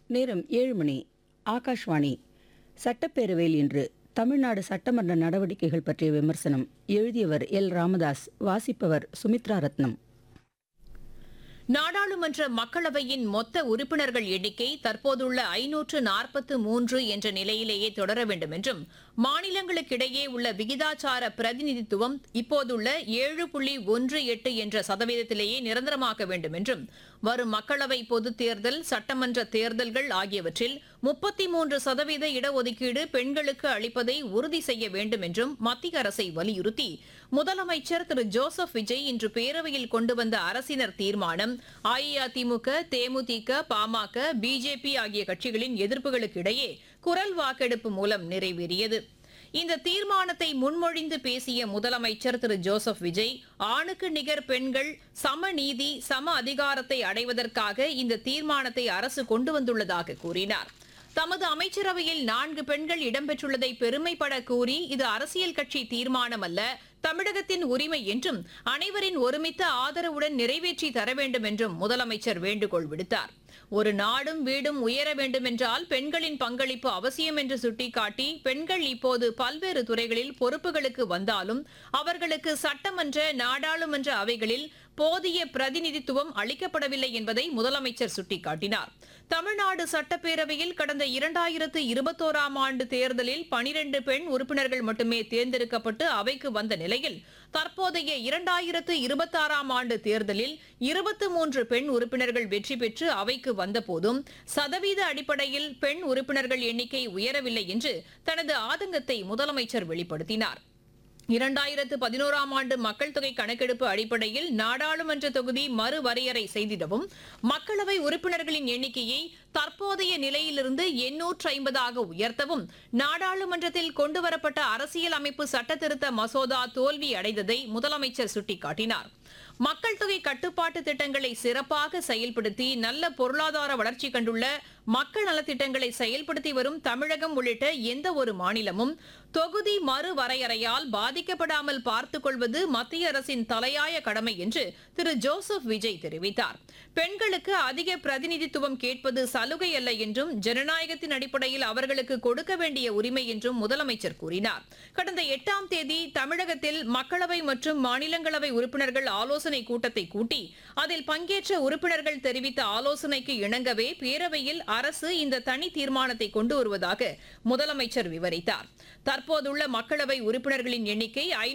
நேரம் ஏழு மணி ஆகாஷ்வாணி சட்டப்பேரவையில் இன்று தமிழ்நாடு சட்டமன்ற நடவடிக்கைகள் பற்றிய விமர்சனம் எழுதியவர் எல் ராமதாஸ் வாசிப்பவர் சுமித்ரா ரத்னம் நாடாளுமன்ற மக்களவையின் மொத்த உறுப்பினர்கள் எண்ணிக்கை தற்போதுள்ள ஐநூற்று நாற்பத்து மூன்று என்ற நிலையிலேயே தொடர வேண்டும் என்றும் மாநிலங்களுக்கிடையே உள்ள விகிதாச்சார பிரதிநிதித்துவம் இப்போதுள்ள ஏழு புள்ளி ஒன்று எட்டு என்ற சதவீதத்திலேயே நிரந்தரமாக்க வேண்டும் என்றும் வரும் மக்களவை பொதுத் தேர்தல் சட்டமன்ற தேர்தல்கள் ஆகியவற்றில் முப்பத்தி மூன்று சதவீத இடஒதுக்கீடு பெண்களுக்கு அளிப்பதை உறுதி செய்ய வேண்டும் என்றும் மத்திய அரசை வலியுறுத்தி முதலமைச்சர் திரு ஜோசப் விஜய் இன்று பேரவையில் கொண்டு வந்த அரசினர் தீர்மானம் அஇஅதிமுக தேமுதிக பாமக பிஜேபி ஆகிய கட்சிகளின் எதிர்ப்புகளுக்கு இடையே குரல் வாக்கெடுப்பு மூலம் நிறைவேறியது இந்த தீர்மானத்தை முன்மொழிந்து பேசிய முதலமைச்சர் திரு ஜோசப் விஜய் ஆணுக்கு நிகர் பெண்கள் சமநீதி சம அதிகாரத்தை அடைவதற்காக இந்த தீர்மானத்தை அரசு கொண்டு வந்துள்ளதாக கூறினார் தமது அமைச்சரவையில் நான்கு பெண்கள் இடம்பெற்றுள்ளதை பெருமைப்பட கூறி இது அரசியல் கட்சி தீர்மானம் அல்ல தமிழகத்தின் உரிமை என்றும் அனைவரின் ஒருமித்த ஆதரவுடன் நிறைவேற்றி தர வேண்டும் என்றும் முதலமைச்சர் வேண்டுகோள் விடுத்தார் ஒரு நாடும் வீடும் உயர வேண்டுமென்றால் பெண்களின் பங்களிப்பு அவசியம் என்று சுட்டிக்காட்டி பெண்கள் இப்போது பல்வேறு துறைகளில் பொறுப்புகளுக்கு வந்தாலும் அவர்களுக்கு சட்டமன்ற நாடாளுமன்ற அவைகளில் போதிய பிரதிநிதித்துவம் அளிக்கப்படவில்லை என்பதை முதலமைச்சர் சுட்டிக்காட்டினார் தமிழ்நாடு சட்டப்பேரவையில் கடந்த இரண்டாயிரத்து இருபத்தோராம் ஆண்டு தேர்தலில் பனிரெண்டு பெண் உறுப்பினர்கள் மட்டுமே தேர்ந்தெடுக்கப்பட்டு அவைக்கு வந்த நிலையில் தற்போதைய இரண்டாயிரத்து இருபத்தாறாம் ஆண்டு தேர்தலில் இருபத்து மூன்று பெண் உறுப்பினர்கள் வெற்றி பெற்று அவைக்கு வந்தபோதும் சதவீத அடிப்படையில் பெண் உறுப்பினர்கள் எண்ணிக்கை உயரவில்லை என்று தனது ஆதங்கத்தை முதலமைச்சர் வெளிப்படுத்தினார் இரண்டாயிரத்து பதினோராம் ஆண்டு மக்கள் தொகை கணக்கெடுப்பு அடிப்படையில் நாடாளுமன்ற தொகுதி மறுவரையறை செய்திடவும் மக்களவை உறுப்பினர்களின் எண்ணிக்கையை தற்போதைய நிலையிலிருந்து எண்ணூற்று ஐம்பதாக உயர்த்தவும் நாடாளுமன்றத்தில் கொண்டுவரப்பட்ட அரசியல் அமைப்பு சட்டத்திருத்த மசோதா தோல்வி அடைந்ததை முதலமைச்சர் சுட்டிக்காட்டினார் மக்கள் தொகை கட்டுப்பாட்டு திட்டங்களை சிறப்பாக செயல்படுத்தி நல்ல பொருளாதார வளர்ச்சி கண்டுள்ள மக்கள் நலத்திட்டங்களை செயல்படுத்தி வரும் தமிழகம் உள்ளிட்ட எந்த ஒரு மாநிலமும் தொகுதி மறுவரையறையால் பாதிக்கப்படாமல் பார்த்துக் கொள்வது மத்திய அரசின் தலையாய கடமை என்று திரு ஜோசப் விஜய் தெரிவித்தார் பெண்களுக்கு அதிக பிரதிநிதித்துவம் கேட்பது சலுகை அல்ல என்றும் ஜனநாயகத்தின் அடிப்படையில் அவர்களுக்கு கொடுக்க வேண்டிய உரிமை என்றும் முதலமைச்சர் கூறினார் கடந்த எட்டாம் தேதி தமிழகத்தில் மக்களவை மற்றும் மாநிலங்களவை உறுப்பினர்கள் ஆலோசனை கூட்டத்தை கூட்டி அதில் பங்கேற்ற உறுப்பினர்கள் தெரிவித்த ஆலோசனைக்கு இணங்கவே பேரவையில் அரசு இந்த தனி தீர்மானத்தை கொண்டு வருவதாக முதலமைச்சர் விவரித்தார் தற்போதுள்ள மக்களவை உறுப்பினர்களின் எண்ணிக்கை